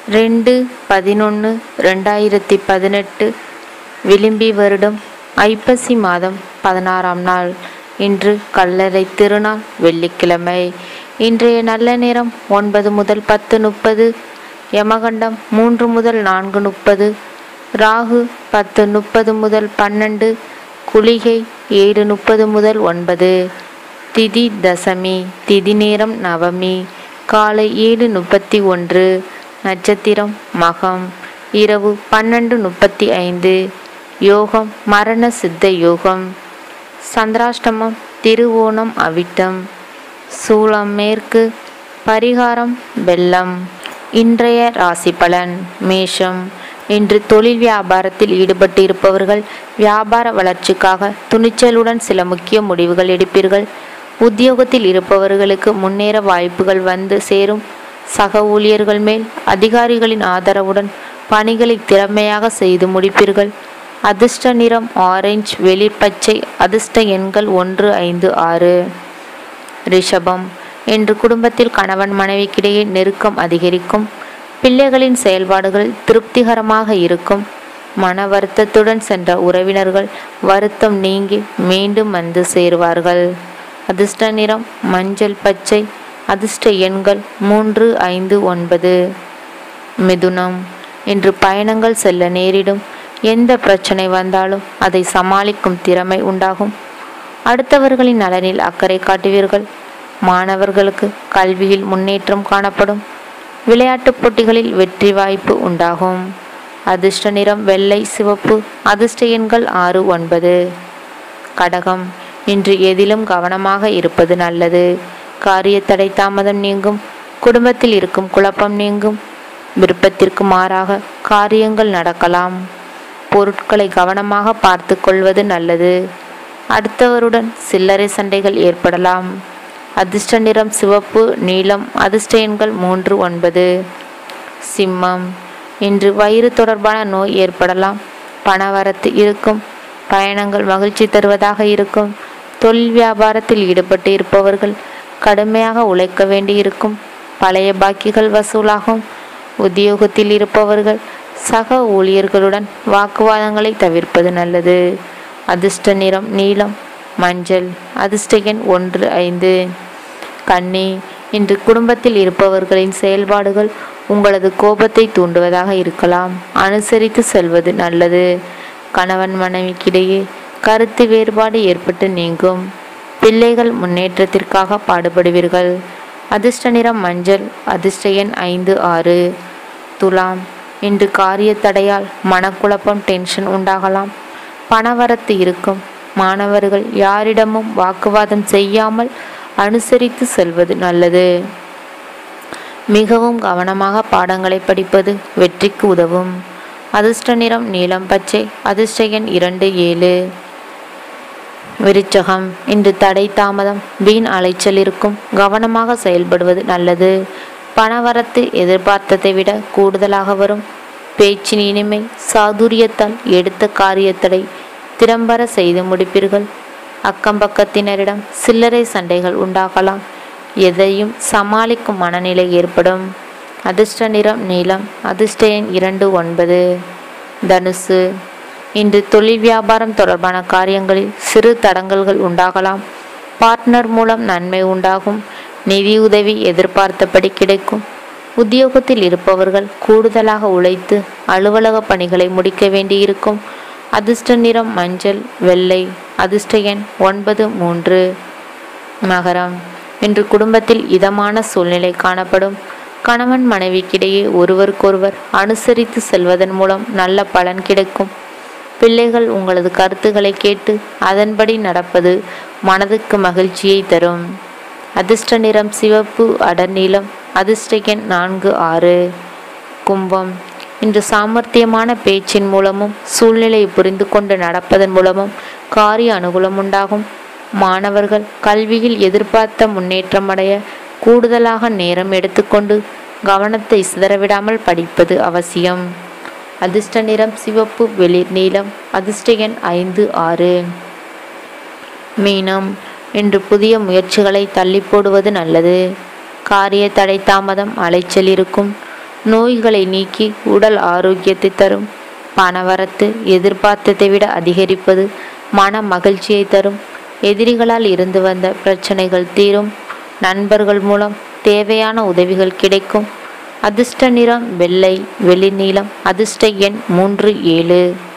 ரெண்டு பதினொன்று ரெண்டாயிரத்தி பதினெட்டு விளிம்பி வருடம் ஐப்பசி மாதம் பதினாறாம் நாள் இன்று கல்லறை திருநாள் வெள்ளிக்கிழமை இன்றைய நல்ல நேரம் ஒன்பது முதல் பத்து முப்பது யமகண்டம் மூன்று முதல் நான்கு முப்பது ராகு பத்து முப்பது முதல் பன்னெண்டு குளிகை ஏழு முப்பது முதல் ஒன்பது திதி தசமி திதி நேரம் நவமி காலை ஏழு முப்பத்தி ஒன்று நட்சத்திரம் மகம் இரவு பன்னெண்டு முப்பத்தி ஐந்து யோகம் மரண சித்த யோகம் சந்திராஷ்டமம் திருவோணம் அவிட்டம் சூளம் மேற்கு பரிகாரம் வெள்ளம் இன்றைய ராசி பலன் மேஷம் இன்று தொழில் வியாபாரத்தில் ஈடுபட்டு இருப்பவர்கள் வியாபார வளர்ச்சிக்காக துணிச்சலுடன் சில முக்கிய முடிவுகள் எடுப்பீர்கள் உத்தியோகத்தில் இருப்பவர்களுக்கு முன்னேற வாய்ப்புகள் வந்து சேரும் சக ஊழியர்கள் மேல் அதிகாரிகளின் ஆதரவுடன் பணிகளை திறமையாக செய்து முடிப்பீர்கள் அதிர்ஷ்ட நிறம் ஆரஞ்சு வெளிர்பச்சை அதிர்ஷ்ட எண்கள் ஒன்று ஐந்து ஆறு ரிஷபம் இன்று குடும்பத்தில் கணவன் மனைவிக்கிடையே நெருக்கம் அதிகரிக்கும் பிள்ளைகளின் செயல்பாடுகள் திருப்திகரமாக இருக்கும் மன வருத்தத்துடன் சென்ற உறவினர்கள் வருத்தம் நீங்கி மீண்டும் வந்து சேருவார்கள் அதிர்ஷ்ட நிறம் மஞ்சள் பச்சை அதிர்ஷ்ட எண்கள் மூன்று ஐந்து ஒன்பது மிதுனம் இன்று பயணங்கள் செல்ல நேரிடும் எந்த பிரச்சனை வந்தாலும் அதை சமாளிக்கும் திறமை உண்டாகும் அடுத்தவர்களின் நலனில் அக்கறை காட்டுவீர்கள் மாணவர்களுக்கு கல்வியில் முன்னேற்றம் காணப்படும் விளையாட்டுப் போட்டிகளில் வெற்றி வாய்ப்பு உண்டாகும் அதிர்ஷ்ட நிறம் வெள்ளை சிவப்பு அதிர்ஷ்ட எண்கள் ஆறு ஒன்பது கடகம் இன்று எதிலும் கவனமாக இருப்பது நல்லது காரிய தடை தாமதம் நீங்கும் குடும்பத்தில் இருக்கும் குழப்பம் நீங்கும் விருப்பத்திற்கு மாறாக காரியங்கள் நடக்கலாம் பொருட்களை கவனமாக பார்த்து கொள்வது நல்லது அடுத்தவருடன் சில்லறை சண்டைகள் ஏற்படலாம் அதிர்ஷ்ட நிறம் சிவப்பு நீலம் அதிர்ஷ்ட எண்கள் மூன்று ஒன்பது சிம்மம் இன்று வயிறு தொடர்பான நோய் ஏற்படலாம் பணவரத்து இருக்கும் பயணங்கள் மகிழ்ச்சி தருவதாக இருக்கும் தொழில் வியாபாரத்தில் ஈடுபட்டு இருப்பவர்கள் கடுமையாக உழைக்க வேண்டியிருக்கும் பழைய பாக்கிகள் வசூலாகும் உத்தியோகத்தில் இருப்பவர்கள் சக ஊழியர்களுடன் வாக்குவாதங்களை தவிர்ப்பது நல்லது அதிர்ஷ்ட நிறம் நீலம் மஞ்சள் அதிர்ஷ்ட எண் ஒன்று ஐந்து கன்னி இன்று குடும்பத்தில் இருப்பவர்களின் செயல்பாடுகள் உங்களது கோபத்தை தூண்டுவதாக இருக்கலாம் அனுசரித்து செல்வது நல்லது கணவன் மனைவிக்கிடையே கருத்து வேறுபாடு ஏற்பட்டு நீங்கும் பிள்ளைகள் முன்னேற்றத்திற்காக பாடுபடுவீர்கள் அதிர்ஷ்ட நிறம் மஞ்சள் அதிர்ஷ்ட எண் ஐந்து ஆறு துலாம் இன்று காரிய தடையால் மனக்குழப்பம் டென்ஷன் உண்டாகலாம் பணவரத்து இருக்கும் மாணவர்கள் யாரிடமும் வாக்குவாதம் செய்யாமல் அனுசரித்து செல்வது நல்லது மிகவும் கவனமாக பாடங்களை படிப்பது வெற்றிக்கு உதவும் அதிர்ஷ்ட நிறம் நீலம் பச்சை அதிர்ஷ்ட எண் இரண்டு ஏழு விருச்சகம் இன்று தடை தாமதம் வீண் அலைச்சல் இருக்கும் கவனமாக செயல்படுவது நல்லது பணவரத்து எதிர்பார்த்ததை விட கூடுதலாக வரும் பேச்சின் இனிமை சாதுரியத்தால் எடுத்த காரியத்தடை திறம்பட செய்து முடிப்பீர்கள் அக்கம் பக்கத்தினரிடம் சில்லறை சண்டைகள் உண்டாகலாம் எதையும் சமாளிக்கும் மனநிலை ஏற்படும் அதிர்ஷ்ட நிறம் நீலம் அதிர்ஷ்ட எண் இரண்டு ஒன்பது தனுசு இன்று தொழில் வியாபாரம் தொடர்பான காரியங்களில் சிறு தடங்கல்கள் உண்டாகலாம் பார்ட்னர் மூலம் நன்மை உண்டாகும் நிதியுதவி எதிர்பார்த்தபடி கிடைக்கும் உத்தியோகத்தில் இருப்பவர்கள் கூடுதலாக உழைத்து அலுவலக பணிகளை முடிக்க வேண்டியிருக்கும் அதிர்ஷ்ட நிறம் மஞ்சள் வெள்ளை அதிர்ஷ்ட எண் ஒன்பது மூன்று மகரம் இன்று குடும்பத்தில் இதமான சூழ்நிலை காணப்படும் கணவன் மனைவிக்கிடையே ஒருவருக்கொருவர் அனுசரித்து செல்வதன் மூலம் நல்ல பலன் கிடைக்கும் பிள்ளைகள் உங்களது கருத்துக்களை கேட்டு அதன்படி நடப்பது மனதுக்கு மகிழ்ச்சியை தரும் அதிர்ஷ்ட நிறம் சிவப்பு அடர்நீலம் அதிர்ஷ்ட எண் நான்கு ஆறு கும்பம் இன்று சாமர்த்தியமான பேச்சின் மூலமும் சூழ்நிலையை புரிந்து கொண்டு நடப்பதன் மூலமும் காரிய அனுகூலம் உண்டாகும் மாணவர்கள் கல்வியில் எதிர்பார்த்த முன்னேற்றம் அடைய கூடுதலாக நேரம் எடுத்துக்கொண்டு கவனத்தை சிதறவிடாமல் படிப்பது அவசியம் அதிர்ஷ்ட நிறம் சிவப்பு வெளிர் நீலம் அதிர்ஷ்ட எண் ஐந்து ஆறு மீனம் இன்று புதிய முயற்சிகளை தள்ளி போடுவது நல்லது காரிய தடை தாமதம் அலைச்சல் இருக்கும் நோய்களை நீக்கி உடல் ஆரோக்கியத்தை தரும் பணவரத்து எதிர்பார்த்ததை விட அதிகரிப்பது மன மகிழ்ச்சியை தரும் எதிரிகளால் இருந்து வந்த பிரச்சனைகள் தீரும் நண்பர்கள் மூலம் தேவையான உதவிகள் கிடைக்கும் அதிர்ஷ்ட நிறம் வெள்ளை வெளிநீளம் அதிர்ஷ்ட எண் மூன்று ஏழு